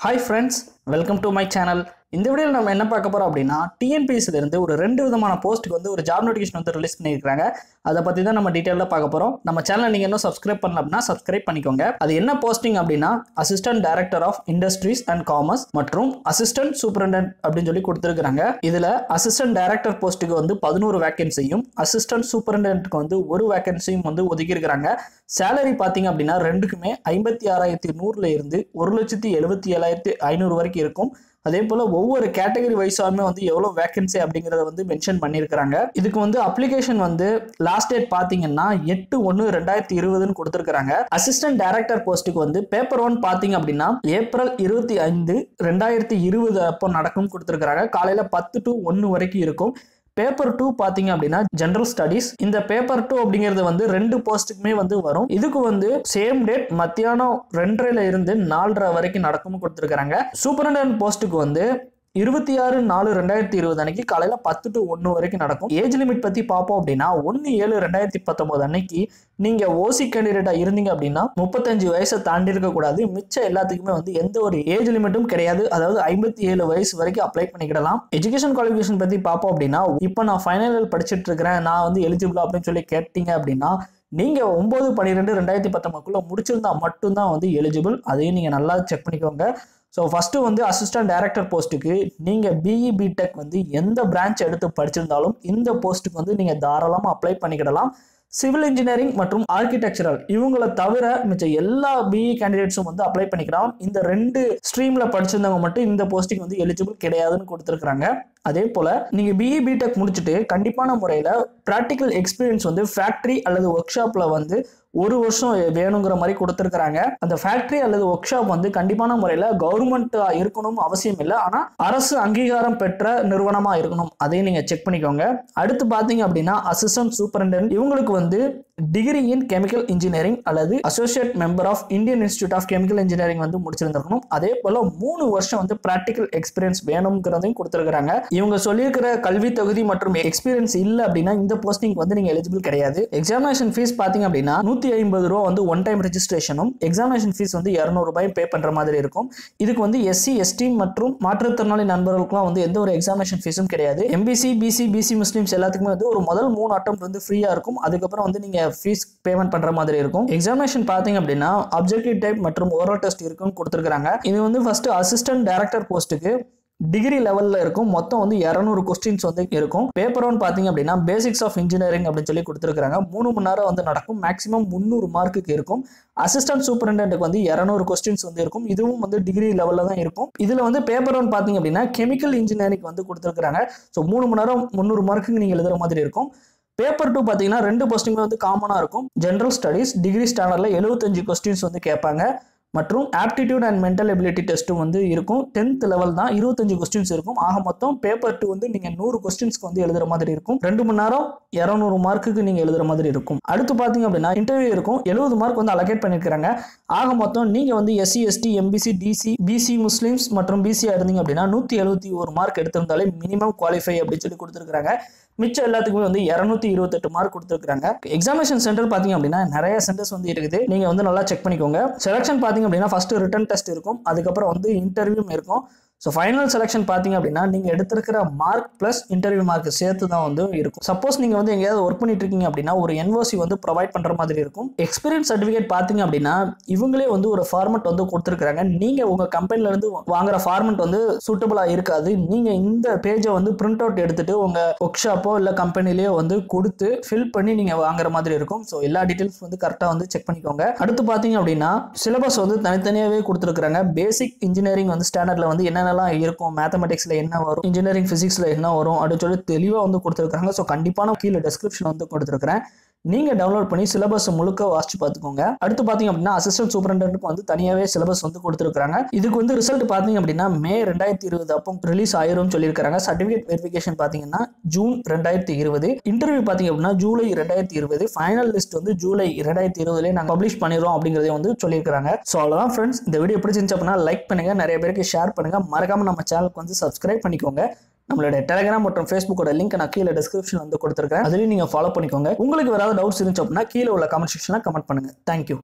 hi friends welcome to my channel இந்த வீடியோவில் நம்ம என்ன பார்க்க போகிறோம் அப்படின்னா டிஎன்பிஎஸ்சில இருந்து ஒரு ரெண்டு விதமான போஸ்ட்டுக்கு வந்து ஒரு ஜாப் நோட்டிஃபிகேஷன் வந்து ரிலீஸ் பண்ணியிருக்காங்க அதை பற்றி தான் நம்ம டீட்டெயிலாக பார்க்க போகிறோம் நம்ம சேனலை நீங்கள் இன்னும் சப்ஸ்கிரைப் பண்ணல அப்படின்னா சப்ஸ்கிரைப் பண்ணிக்கோங்க அது என்ன போஸ்டிங் அப்படின்னா assistant director of industries and commerce மற்றும் அசிஸ்டன்ட் சூப்பரண்டன்ட் அப்படின்னு சொல்லி கொடுத்துருக்காங்க இதில் அசிஸ்டன்ட் டைரக்டர் போஸ்ட்டுக்கு வந்து பதினோரு வேகன்சியும் அசிஸ்டன்ட் சூப்பரண்டன்ட்க்கு வந்து ஒரு வேகன்சியும் வந்து ஒதுக்கியிருக்கிறாங்க சேலரி பார்த்தீங்க அப்படின்னா ரெண்டுக்குமே ஐம்பத்தி ஆறாயிரத்தி நூறுல இருந்து ஒரு லட்சத்தி எழுபத்தி ஏழாயிரத்தி ஐநூறு வரைக்கும் இருக்கும் அதே போல் ஒவ்வொரு கேட்டகரி வைஸாலுமே வந்து எவ்வளோ வேகன்சி அப்படிங்கிறத வந்து மென்ஷன் பண்ணியிருக்கிறாங்க இதுக்கு வந்து அப்ளிகேஷன் வந்து லாஸ்ட் டேட் பார்த்தீங்கன்னா எட்டு ஒன்று ரெண்டாயிரத்தி இருபதுன்னு கொடுத்துருக்காங்க அசிஸ்டன்ட் டைரக்டர் போஸ்ட்டுக்கு வந்து பேப்பர் ஒன் பார்த்தீங்க அப்படின்னா ஏப்ரல் இருபத்தி ஐந்து ரெண்டாயிரத்தி இருபது அப்போ நடக்கும் கொடுத்துருக்காங்க காலையில் பத்து டு ஒன்று வரைக்கும் இருக்கும் பேப்பர் டூ பார்த்தீங்க அப்படின்னா ஜென்ரல் ஸ்டடீஸ் இந்த பேப்பர் டூ அப்படிங்கிறது வந்து ரெண்டு போஸ்ட்டுக்குமே வந்து வரும் இதுக்கு வந்து சேம் டேட் மத்தியானம் ரெண்டரைல இருந்து நாலரை வரைக்கும் நடக்கும்னு கொடுத்துருக்காங்க சூப்பரண்டன்ட் போஸ்ட்டுக்கு வந்து இருபத்தி ஆறு நாலு ரெண்டாயிரத்தி இருபது அன்னைக்கு காலையில பத்து டு ஒன்று வரைக்கும் நடக்கும் ஏஜ் லிமிட் பத்தி பார்ப்போம் அப்படின்னா ஒன்று ஏழு ரெண்டாயிரத்தி பத்தொன்பது அன்னைக்கு நீங்க ஓசி கேண்டிடேட்டா இருந்தீங்க அப்படின்னா முப்பத்தஞ்சு வயசை தாண்டி இருக்க கூடாது மிச்சம் எல்லாத்துக்குமே வந்து எந்த ஒரு ஏஜ் லிமிட்டும் கிடையாது அதாவது ஐம்பத்தி ஏழு வயசு வரைக்கும் அப்ளை பண்ணிக்கிடலாம் எஜுகேஷன் குவாலிஃபிகேஷன் பத்தி பார்ப்போம் அப்படின்னா இப்போ நான் ஃபைனல் இயர் படிச்சுட்டு இருக்கிறேன் நான் வந்து எலிஜிபிள் அப்படின்னு சொல்லி கேட்டீங்க அப்படின்னா நீங்க ஒன்பது பன்னிரெண்டு ரெண்டாயிரத்தி பத்தொன்பதுக்குள்ள முடிச்சிருந்தா மட்டும்தான் வந்து எலிஜிபிள் அதையும் நீங்க நல்லா செக் பண்ணிக்கோங்க ஸோ ஃபஸ்ட்டு வந்து அசிஸ்டன்ட் டைரக்டர் போஸ்ட்டுக்கு நீங்கள் பிஇ பிடெக் வந்து எந்த பிரான்ச் எடுத்து படிச்சிருந்தாலும் இந்த போஸ்ட்டுக்கு வந்து நீங்கள் தாராளமாக அப்ளை பண்ணிக்கிடலாம் சிவில் இன்ஜினியரிங் மற்றும் ஆர்கிடெக்சரல் இவங்கள தவிர மிச்ச எல்லா பிஇ கேண்டிடேட்ஸும் வந்து அப்ளை பண்ணிக்கலாம் இந்த ரெண்டு ஸ்ட்ரீம்ல படிச்சிருந்தவங்க மட்டும் இந்த போஸ்டிங் வந்து எலிஜிபிள் கிடையாதுன்னு கொடுத்துருக்காங்க அதே போல நீங்க பிஇ பிடெக் முடிச்சுட்டு கண்டிப்பான முறையில ப்ராக்டிக்கல் எக்ஸ்பீரியன்ஸ் வந்து ஃபேக்டரி அல்லது ஒர்க் ஷாப்ல வந்து ஒரு வருஷம் வேணுங்கிற மாதிரி கொடுத்துருக்காங்க அந்த ஃபேக்டரி அல்லது ஒர்க் ஷாப் வந்து கண்டிப்பான முறையில் கவர்மெண்ட் இருக்கணும் அவசியம் இல்லை ஆனால் அரசு அங்கீகாரம் பெற்ற நிறுவனமாக இருக்கணும் அதையும் நீங்கள் செக் பண்ணிக்கோங்க அடுத்து பார்த்தீங்க அப்படின்னா அசிஸ்டன்ட் சூப்பரண்டன்ட் இவங்களுக்கு வந்து டிகிரி இன் கெமிக்கல் இன்ஜினியரிங் அல்லது associate member of Indian institute of chemical engineering வந்து முடிச்சிருந்திருக்கணும் அதே போல் மூணு வருஷம் வந்து ப்ராக்டிக்கல் எக்ஸ்பீரியன்ஸ் வேணுங்கிறதையும் கொடுத்துருக்காங்க இவங்க சொல்லியிருக்கிற கல்வி தகுதி மற்றும் எக்ஸ்பீரியன்ஸ் இல்லை அப்படின்னா இந்த போஸ்டிங் வந்து நீங்கள் எலிஜிபிள் கிடையாது எக்ஸாமினேஷன் ஃபீஸ் பார்த்தீங்க அப்படின்னா நூற்றி ஐம்பது ரூபா வந்து ஒன் டைம் ரெஜிஸ்ட்ரேஷனும் எக்ஸாமினேஷன் ஃபீஸ் வந்து இரநூறுபாய் பே பண்ணுற மாதிரி இருக்கும் இதுக்கு வந்து எஸ்சி எஸ்டி மற்றும் மாற்றுத்திறனாளி நண்பர்களுக்குலாம் வந்து எந்த ஒரு எக்ஸாமினேஷன் ஃபீஸும் கிடையாது எம்பிசி பிசி பிசி முஸ்லீம்ஸ் எல்லாத்துக்குமே வந்து ஒரு முதல் மூணு அட்டம் வந்து ஃப்ரீயாக இருக்கும் அதுக்கப்புறம் வந்து நீங்கள் ஃபீஸ் பேமெண்ட் பண்ணுற மாதிரி இருக்கும் எக்ஸாமினேஷன் பார்த்தீங்க அப்படின்னா அப்ஜெக்டிவ் டைப் மற்றும் ஓரல் டெஸ்ட் இருக்குன்னு கொடுத்துருக்காங்க இது வந்து ஃபர்ஸ்ட் அசிஸ்டன்ட் டைரக்டர் போஸ்ட்டுக்கு டிகிரி லெவலில் இருக்கும் மொத்தம் வந்து இரநூறு கொஸ்டின்ஸ் வந்து இருக்கும் பேப்பர் ஒன் பார்த்தீங்க அப்படின்னா பேசிக்ஸ் ஆஃப் இன்ஜினியரிங் அப்படின்னு சொல்லி கொடுத்துருக்காங்க மூணு மணி நேரம் வந்து நடக்கும் மேக்ஸிமம் முந்நூறு மார்க்குக்கு இருக்கும் அசிஸ்டன்ட் சூப்பரண்டென்ட்டுக்கு வந்து இரநூறு கொஸ்டின்ஸ் வந்து இருக்கும் இதுவும் வந்து டிகிரி லெவலில் தான் இருக்கும் இதில் வந்து பேப்பர் ஒன் பார்த்தீங்க அப்படின்னா கெமிக்கல் இன்ஜினியரிங் வந்து கொடுத்துருக்காங்க ஸோ மூணு மணி நேரம் முந்நூறு மார்க்குக்கு நீங்கள் எழுதுற மாதிரி இருக்கும் பேப்பர் டூ பார்த்தீங்கன்னா ரெண்டு கொஸ்டின் வந்து காமனாக இருக்கும் ஜென்ரல் ஸ்டடீஸ் டிகிரி ஸ்டாண்டர்டில் எழுபத்தஞ்சு கொஸ்டின்ஸ் வந்து கேட்பாங்க மற்றும் ஆப்டிடியூட் அண்ட் மென்டல் எபிலிட்டி டெஸ்ட்டும் வந்து இருக்கும் டென்த் லெவல் தான் இருபத்தஞ்சு கொஸ்டின்ஸ் இருக்கும் ஆக மொத்தம் பேப்பர் டூ வந்து நீங்கள் நூறு கொஸ்டின்ஸ்க்கு வந்து எழுதுற மாதிரி இருக்கும் ரெண்டு மணி நேரம் இரநூறு மார்க்குக்கு நீங்கள் எழுதுற மாதிரி இருக்கும் அடுத்து பார்த்தீங்க அப்படின்னா இன்டர்வியூ இருக்கும் எழுபது மார்க் வந்து அலோகேட் பண்ணியிருக்காங்க ஆக மொத்தம் நீங்கள் வந்து SC ST MBC DC BC Muslims மற்றும் பிசியாக இருந்தீங்க அப்படின்னா நூற்றி எழுபத்தி ஒரு மார்க் எடுத்திருந்தாலே மினிமம் குவாலிஃபை அப்படின்னு சொல்லி கொடுத்துருக்காங்க மிச்சம் எல்லாத்துக்குமே வந்து இரநூத்தி இருபத்தெட்டு மார்க் கொடுத்துருக்காங்க எக்ஸாமினேஷன் சென்டர் பார்த்தீங்க அப்படின்னா நிறைய சென்டர்ஸ் வந்து இருக்குது நீங்கள் வந்து நல்லா செக் பண்ணிக்கோங்க செலெக்ஷன் பார்த்தீங்க அப்படின்னா ஃபர்ஸ்ட் ரிட்டன் டெஸ்ட் இருக்கும் அதுக்கப்புறம் வந்து இன்டர்வியூம் இருக்கும் ஸோ ஃபைனல் செலெக்ஷன் பார்த்தீங்க அப்படின்னா நீங்கள் எடுத்திருக்கிற மார்க் ப்ளஸ் இன்டர்வியூ மார்க் சேர்த்து தான் வந்து இருக்கும் சப்போஸ் நீங்கள் வந்து எங்கேயாவது ஒர்க் பண்ணிட்டு இருக்கீங்க அப்படின்னா ஒரு என்ஓசி வந்து ப்ரொவைட் பண்ணுற மாதிரி இருக்கும் எக்ஸ்பீரியன்ஸ் சர்டிஃபிகேட் பார்த்தீங்க அப்படின்னா இவங்களே வந்து ஒரு ஃபார்மெட் வந்து கொடுத்துருக்காங்க நீங்கள் உங்கள் கம்பெனிலேருந்து வாங்குற ஃபார்மெட் வந்து சூட்டபுளாக இருக்காது நீங்கள் இந்த பேஜை வந்து பிரிண்ட் அவுட் எடுத்துட்டு உங்கள் ஒர்க் ஷாப்போ இல்லை கம்பெனிலேயோ வந்து கொடுத்து ஃபில் பண்ணி நீங்கள் வாங்குற மாதிரி இருக்கும் ஸோ எல்லா டீட்டெயில்ஸ் வந்து கரெக்டாக வந்து செக் பண்ணிக்கோங்க அடுத்து பார்த்தீங்க அப்படின்னா சிலபஸ் வந்து தனித்தனியாகவே கொடுத்துருக்காங்க பேசிக் இன்ஜினியரிங் வந்து ஸ்டாண்டர்டில் வந்து என்னென்ன என்னென்னலாம் இருக்கும் மேத்தமெட்டிக்ஸில் என்ன வரும் இன்ஜினியரிங் ஃபிசிக்ஸில் என்ன வரும் அப்படின்னு சொல்லி தெளிவாக வந்து கொடுத்துருக்காங்க ஸோ கண்டிப்பான கீழே டெஸ்கிரிப்ஷன் வந்து கொடுத்துருக்கிறேன் நீங்கள் டவுன்லோட் பண்ணி சிலபஸ் முழுக்க வாசிச்சு பார்த்துக்கோங்க அடுத்து பார்த்தீங்க அப்படின்னா அசிஸ்டன்ட் சூப்பரண்டன்ட்டுக்கு வந்து தனியாகவே சிலபஸ் வந்து கொடுத்துருக்காங்க இதுக்கு வந்து ரிசல்ட் பார்த்தீங்க அப்படின்னா மே ரெண்டாயிரத்தி இருபது அப்போ ரிலீஸ் ஆயிரும்னு சொல்லியிருக்காங்க சர்டிஃபிகேட் வெரிஃபிகேஷன் பார்த்தீங்கன்னா ஜூன் ரெண்டாயிரத்தி இருபது இன்டர்வியூ பார்த்தீங்க அப்படின்னா ஜூலை ரெண்டாயிரத்தி இருபது ஃபைனல் லிஸ்ட் வந்து ஜூலை ரெண்டாயிரத்தி இருபதுலேயே நாங்கள் பப்ளிஷ் பண்ணிடுறோம் அப்படிங்கிறதையும் வந்து சொல்லியிருக்காங்க ஸோ அவ்வளோதான் ஃப்ரெண்ட்ஸ் இந்த வீடியோ பிடிச்சிருந்துச்சு அப்படின்னா லைக் பண்ணுங்க நிறைய பேருக்கு ஷேர் பண்ணுங்க மறக்காம நம்ம சேனலுக்கு வந்து சப்ஸ்கிரைப் பண்ணிக்கோங்க நம்மளோட டெலிகிராம் மற்றும் ஃபேஸ்புக்கோட லிங்க் நான் கீழே டிஸ்கிரிப்ஷன் வந்து கொடுத்துருக்கேன் அதுலேயும் நீங்கள் ஃபாலோ பண்ணிக்கோங்க உங்களுக்கு வேறு ஏதாவது டவுட்ஸ் இருந்துச்சு அப்படின்னா கீழே உள்ள கமெண்ட் செக்ஷனில் கமெண்ட் பண்ணுங்க தேங்க்யூ